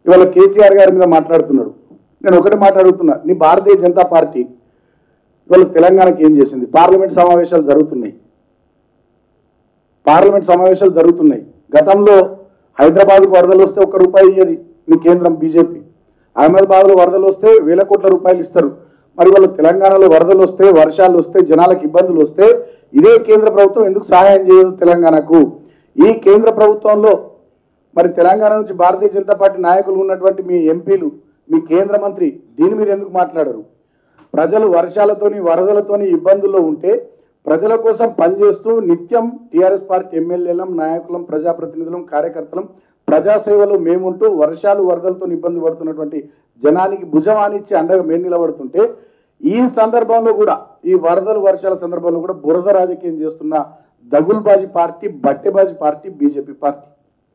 ఇవాళ కేసీఆర్ గారి మీద మాట్లాడుతున్నాడు నేను ఒకటి మాట్లాడుతున్నా నీ భారతీయ జనతా పార్టీ ఇవాళ తెలంగాణకి ఏం చేసింది పార్లమెంట్ సమావేశాలు జరుగుతున్నాయి పార్లమెంట్ సమావేశాలు జరుగుతున్నాయి గతంలో హైదరాబాద్కు వరదలు వస్తే ఒక్క రూపాయి ఇయ్యది నీ కేంద్రం బీజేపీ అహ్మదాబాద్లో వరదలు వస్తే వేల కోట్ల రూపాయలు ఇస్తారు మరి వాళ్ళ తెలంగాణలో వరదలు వస్తే వర్షాలు వస్తే జనాలకు ఇబ్బందులు వస్తే ఇదే కేంద్ర ప్రభుత్వం ఎందుకు సహాయం చేయదు తెలంగాణకు ఈ కేంద్ర ప్రభుత్వంలో మరి తెలంగాణ నుంచి భారతీయ జనతా పార్టీ నాయకులు ఉన్నటువంటి మీ ఎంపీలు మీ కేంద్ర మంత్రి దీని మీద ఎందుకు మాట్లాడరు ప్రజలు వర్షాలతోని వరదలతోని ఇబ్బందుల్లో ఉంటే ప్రజల కోసం పనిచేస్తూ నిత్యం టీఆర్ఎస్ పార్టీ ఎమ్మెల్యేలం నాయకులం ప్రజాప్రతినిధులం కార్యకర్తలం ప్రజాసేవలో మేముంటూ వర్షాలు వరదలతో ఇబ్బంది పడుతున్నటువంటి జనానికి భుజమానిచ్చి అండగా మేము నిలబడుతుంటే ఈ సందర్భంలో కూడా ఈ వరదలు వర్షాల సందర్భంలో కూడా బురద రాజకీయం చేస్తున్న దగుల్బాజీ పార్టీ బట్టెబాజీ పార్టీ బీజేపీ పార్టీ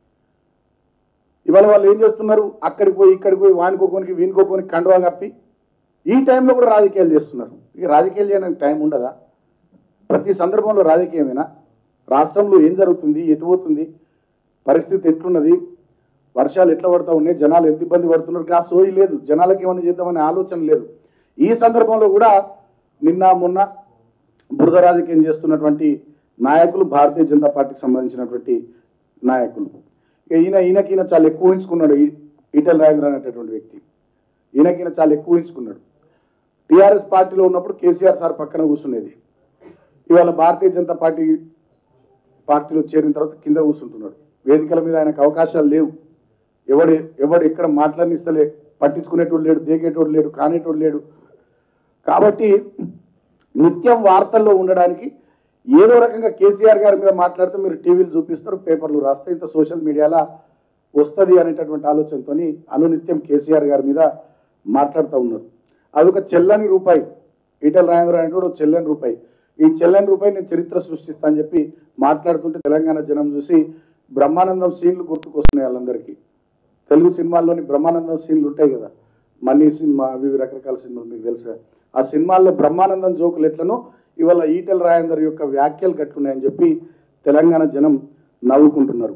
ఇవాళ వాళ్ళు ఏం చేస్తున్నారు అక్కడికి పోయి ఇక్కడికి పోయి వానికోకోనికి వీనికోకోనికి కండువా కప్పి ఈ టైంలో కూడా రాజకీయాలు చేస్తున్నారు ఇక రాజకీయాలు చేయడానికి టైం ఉండదా ప్రతి సందర్భంలో రాజకీయమేనా రాష్ట్రంలో ఏం జరుగుతుంది ఎటు పోతుంది పరిస్థితి ఎట్లున్నది వర్షాలు ఎట్లా పడతా ఉన్నాయి జనాలు ఎంత ఇబ్బంది పడుతున్నారు గా సోయి లేదు జనాలకి ఏమైనా చేద్దామనే ఆలోచన లేదు ఈ సందర్భంలో కూడా నిన్న మొన్న బురద రాజకీయం చేస్తున్నటువంటి నాయకులు భారతీయ జనతా పార్టీకి సంబంధించినటువంటి నాయకులు ఇక ఈయన ఈయనకి ఈయన చాలా ఎక్కువ ఊహించుకున్నాడు ఈ- ఈటెల రాజేంద్ర అనేటటువంటి వ్యక్తి ఈయనకి ఈయన చాలా ఎక్కువ ఊహించుకున్నాడు టీఆర్ఎస్ పార్టీలో ఉన్నప్పుడు కేసీఆర్ సార్ పక్కన కూర్చునేది ఇవాళ భారతీయ జనతా పార్టీ పార్టీలో చేరిన తర్వాత కింద కూర్చుంటున్నాడు వేదికల మీద ఆయనకు అవకాశాలు లేవు ఎవడు ఎవడు ఎక్కడ మాట్లాడినిస్తలే పట్టించుకునేటోడు లేడు దేకేటోడు లేడు కానేటోడు లేడు కాబట్టి నిత్యం వార్తల్లో ఉండడానికి ఏదో రకంగా కేసీఆర్ గారి మీద మాట్లాడితే మీరు టీవీలు చూపిస్తారు పేపర్లు రాస్తే ఇంత సోషల్ మీడియాలో వస్తుంది అనేటటువంటి ఆలోచనతో అనునిత్యం కేసీఆర్ గారి మీద మాట్లాడుతూ ఉన్నారు అదొక చెల్లని రూపాయి ఈటల రాజేంద్ర అంటే కూడా ఒక చెల్లని రూపాయి ఈ చెల్లని రూపాయి నేను చరిత్ర సృష్టిస్తా అని చెప్పి మాట్లాడుతుంటే తెలంగాణ జనం చూసి బ్రహ్మానందం సీన్లు గుర్తుకొస్తున్నాయి వాళ్ళందరికీ తెలుగు సినిమాల్లోని బ్రహ్మానందం సీన్లు ఉంటాయి కదా మనీ సినిమా అవి ఇవి రకరకాల సినిమాలు మీకు తెలుసు కదా. ఆ సినిమాల్లో బ్రహ్మానందం జోకులు ఎట్లనో ఇవాళ ఈటెల రాజేందర్ యొక్క వ్యాఖ్యలు కట్టున్నాయని చెప్పి తెలంగాణ జనం నవ్వుకుంటున్నారు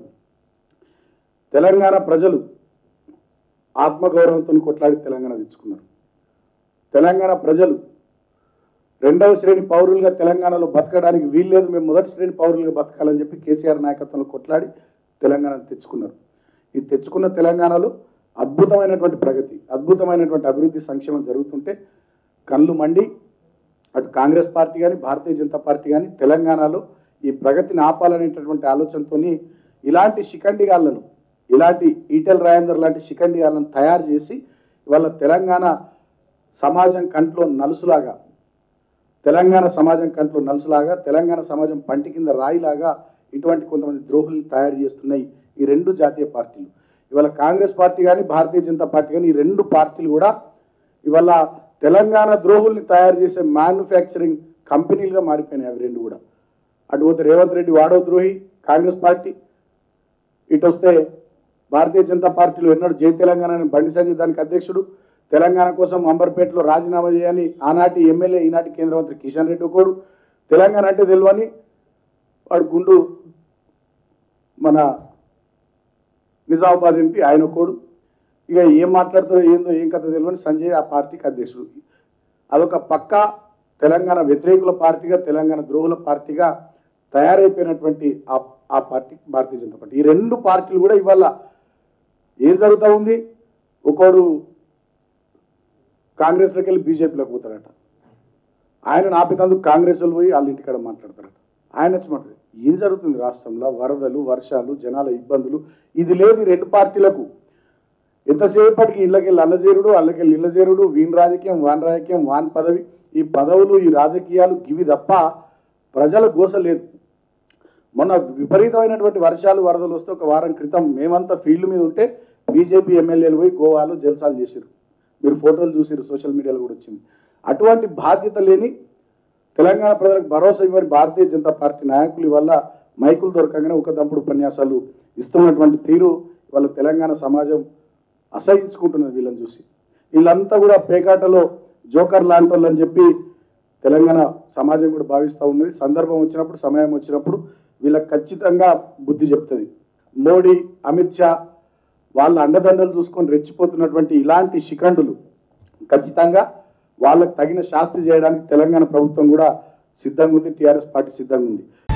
తెలంగాణ ప్రజలు ఆత్మగౌరవంతో కొట్లాడి తెలంగాణ తెచ్చుకున్నారు తెలంగాణ ప్రజలు రెండవ శ్రేణి పౌరులుగా తెలంగాణలో బతకడానికి వీల్లేదు మేము మొదటి శ్రేణి పౌరులుగా బతకాలని చెప్పి కేసీఆర్ నాయకత్వంలో కొట్లాడి తెలంగాణ తెచ్చుకున్నారు ఈ తెచ్చుకున్న తెలంగాణలో అద్భుతమైనటువంటి ప్రగతి అద్భుతమైనటువంటి అభివృద్ధి సంక్షేమం జరుగుతుంటే కళ్ళు మండి అటు కాంగ్రెస్ పార్టీ కానీ భారతీయ జనతా పార్టీ కానీ తెలంగాణలో ఈ ప్రగతిని ఆపాలనేటటువంటి ఆలోచనతోని ఇలాంటి శిఖండిగాళ్లను ఇలాంటి ఈటెల్ రాజేందర్ లాంటి శిఖండిగాళ్లను తయారు చేసి ఇవాళ తెలంగాణ సమాజం కంట్లో నలుసులాగా తెలంగాణ సమాజం కంట్లో నలుసులాగా తెలంగాణ సమాజం పంటి కింద రాయిలాగా ఇటువంటి కొంతమంది ద్రోహుల్ని తయారు చేస్తున్నాయి ఈ రెండు జాతీయ పార్టీలు ఇవాళ కాంగ్రెస్ పార్టీ కానీ భారతీయ జనతా పార్టీ కానీ ఈ రెండు పార్టీలు కూడా ఇవాళ తెలంగాణ ద్రోహుల్ని తయారు చేసే మ్యానుఫ్యాక్చరింగ్ కంపెనీలుగా మారిపోయినాయి అవి రెండు కూడా అటు పోతే రేవంత్ రెడ్డి వాడో ద్రోహి కాంగ్రెస్ పార్టీ ఇటు వస్తే భారతీయ జనతా పార్టీలో ఎన్నడూ జై తెలంగాణ అని బండి సంజయ్ దానికి అధ్యక్షుడు తెలంగాణ కోసం అంబర్పేటలో రాజీనామా చేయని ఆనాటి ఎమ్మెల్యే ఈనాటి కేంద్ర మంత్రి కిషన్ రెడ్డి ఒకడు తెలంగాణ అంటే తెలియని వాడు గుండు మన నిజామాబాద్ ఎంపీ ఆయన ఒకడు ఇక ఏం మాట్లాడుతారో ఏందో ఏం కథ తెలియని సంజయ్ ఆ పార్టీకి అధ్యక్షుడు అదొక పక్కా తెలంగాణ వ్యతిరేకుల పార్టీగా తెలంగాణ ద్రోహుల పార్టీగా తయారైపోయినటువంటి ఆ ఆ పార్టీ భారతీయ జనతా పార్టీ ఈ రెండు పార్టీలు కూడా ఇవాళ ఏం జరుగుతూ ఉంది ఒకడు కాంగ్రెస్లోకి వెళ్ళి బీజేపీలోకి పోతాడట ఆయన ఆపినందుకు కాంగ్రెస్ వాళ్ళు పోయి వాళ్ళ ఇంటికాడ మాట్లాడతారట ఆయన వచ్చి మాట్లాడు ఏం జరుగుతుంది రాష్ట్రంలో వరదలు వర్షాలు జనాల ఇబ్బందులు ఇది లేదు ఈ రెండు పార్టీలకు ఎంతసేపటికి ఇళ్ళకెళ్ళి అల్లజేరుడు అల్లకెళ్ళి ఇళ్ళజేరుడు వీన్ రాజకీయం వాన్ రాజకీయం వాన్ పదవి ఈ పదవులు ఈ రాజకీయాలు గివి తప్ప ప్రజల గోస లేదు మొన్న విపరీతమైనటువంటి వర్షాలు వరదలు వస్తే ఒక వారం క్రితం మేమంతా ఫీల్డ్ మీద ఉంటే బీజేపీ ఎమ్మెల్యేలు పోయి గోవాలో జల్సాలు చేశారు మీరు ఫోటోలు చూసారు సోషల్ మీడియాలో కూడా వచ్చింది అటువంటి బాధ్యత లేని తెలంగాణ ప్రజలకు భరోసా ఇవ్వని భారతీయ జనతా పార్టీ నాయకులు వల్ల మైకులు దొరకగానే ఒక దంపుడు ఉపన్యాసాలు ఇస్తున్నటువంటి తీరు వాళ్ళ తెలంగాణ సమాజం అసహించుకుంటున్నది వీళ్ళని చూసి వీళ్ళంతా కూడా పేకాటలో జోకర్ లాంటి వాళ్ళు అని చెప్పి తెలంగాణ సమాజం కూడా భావిస్తూ ఉన్నది సందర్భం వచ్చినప్పుడు సమయం వచ్చినప్పుడు వీళ్ళకి ఖచ్చితంగా బుద్ధి చెప్తుంది మోడీ అమిత్ షా వాళ్ళ అండదండలు చూసుకొని రెచ్చిపోతున్నటువంటి ఇలాంటి శిఖండులు ఖచ్చితంగా వాళ్ళకు తగిన శాస్తి చేయడానికి తెలంగాణ ప్రభుత్వం కూడా సిద్ధంగా ఉంది టీఆర్ఎస్ పార్టీ సిద్ధంగా ఉంది